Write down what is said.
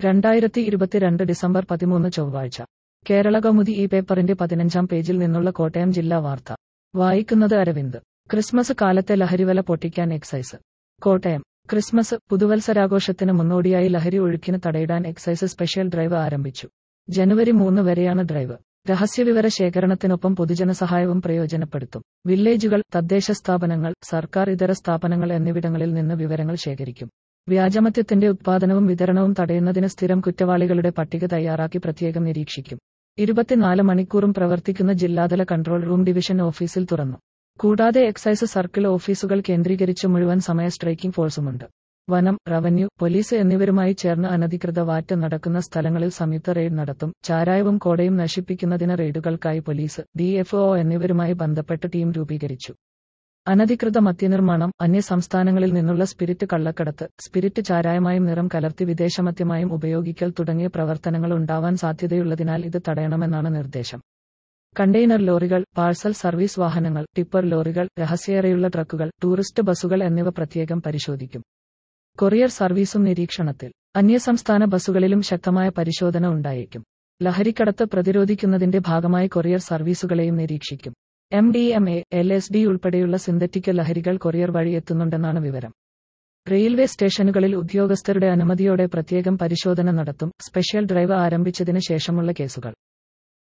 രണ്ടായിരത്തി ഇരുപത്തിരണ്ട് ഡിസംബർ പതിമൂന്ന് ചൊവ്വാഴ്ച കേരള കൗമുദി ഈ പേപ്പറിന്റെ പതിനഞ്ചാം പേജിൽ നിന്നുള്ള കോട്ടയം ജില്ലാ വാർത്ത വായിക്കുന്നത് അരവിന്ദ് ക്രിസ്മസ് കാലത്തെ ലഹരിവല പൊട്ടിക്കാൻ എക്സൈസ് കോട്ടയം ക്രിസ്മസ് പുതുവത്സരാഘോഷത്തിന് മുന്നോടിയായി ലഹരി ഒഴുക്കിന് തടയിടാൻ എക്സൈസ് സ്പെഷ്യൽ ഡ്രൈവ് ആരംഭിച്ചു ജനുവരി മൂന്ന് വരെയാണ് ഡ്രൈവ് രഹസ്യവിവര ശേഖരണത്തിനൊപ്പം പൊതുജന സഹായവും പ്രയോജനപ്പെടുത്തും വില്ലേജുകൾ തദ്ദേശ സ്ഥാപനങ്ങൾ സർക്കാർ ഇതര സ്ഥാപനങ്ങൾ എന്നിവിടങ്ങളിൽ നിന്ന് വിവരങ്ങൾ ശേഖരിക്കും വ്യാജമദ്യത്തിന്റെ ഉത്പാദനവും വിതരണവും തടയുന്നതിന് സ്ഥിരം കുറ്റവാളികളുടെ പട്ടിക തയ്യാറാക്കി പ്രത്യേകം നിരീക്ഷിക്കും ഇരുപത്തിനാല് മണിക്കൂറും പ്രവർത്തിക്കുന്ന ജില്ലാതല കൺട്രോൾ റൂം ഡിവിഷൻ ഓഫീസിൽ തുറന്നു കൂടാതെ എക്സൈസ് സർക്കിൾ ഓഫീസുകൾ കേന്ദ്രീകരിച്ച് മുഴുവൻ സമയ സ്ട്രൈക്കിംഗ് ഫോഴ്സുമുണ്ട് വനം റവന്യൂ പോലീസ് എന്നിവരുമായി ചേർന്ന് അനധികൃത വാറ്റ് നടക്കുന്ന സ്ഥലങ്ങളിൽ സംയുക്ത റെയ്ഡ് നടത്തും ചാരായവും കോടയും നശിപ്പിക്കുന്നതിന് റെയ്ഡുകൾക്കായി പോലീസ് ഡിഎഫ്ഒ എന്നിവരുമായി ബന്ധപ്പെട്ട് ടീം രൂപീകരിച്ചു അനധികൃത മദ്യനിർമ്മാണം അന്യ സംസ്ഥാനങ്ങളിൽ നിന്നുള്ള സ്പിരിറ്റ് കള്ളക്കടത്ത് സ്പിരിറ്റ് ചാരായമായും നിറം കലർത്തി വിദേശമദ്യമായും ഉപയോഗിക്കൽ തുടങ്ങിയ പ്രവർത്തനങ്ങൾ ഉണ്ടാവാൻ സാധ്യതയുള്ളതിനാൽ ഇത് തടയണമെന്നാണ് നിർദ്ദേശം കണ്ടെയ്നർ ലോറികൾ പാഴ്സൽ സർവീസ് വാഹനങ്ങൾ ടിപ്പർ ലോറികൾ രഹസ്യേറെയുള്ള ട്രക്കുകൾ ടൂറിസ്റ്റ് ബസ്സുകൾ എന്നിവ പ്രത്യേകം പരിശോധിക്കും കൊറിയർ സർവീസും നിരീക്ഷണത്തിൽ അന്യസംസ്ഥാന ബസ്സുകളിലും ശക്തമായ പരിശോധന ഉണ്ടായേക്കും ലഹരിക്കടത്ത് പ്രതിരോധിക്കുന്നതിന്റെ ഭാഗമായി കൊറിയർ സർവീസുകളെയും നിരീക്ഷിക്കും M D M A L S D ഉൾപ്പെടെയുള്ള സിന്തറ്റിക് ലഹരികൾ കൊറിയർ വഴി എത്തുന്നുണ്ടെന്നാണ് വിവരം റെയിൽവേ സ്റ്റേഷനുകളിൽ ഉദ്യോഗസ്ഥരുടെ അനുമതിയോടെ പ്രത്യേകം പരിശോധന നടത്തും സ്പെഷ്യൽ ഡ്രൈവ് ആരംഭിച്ചതിന് ശേഷമുള്ള കേസുകൾ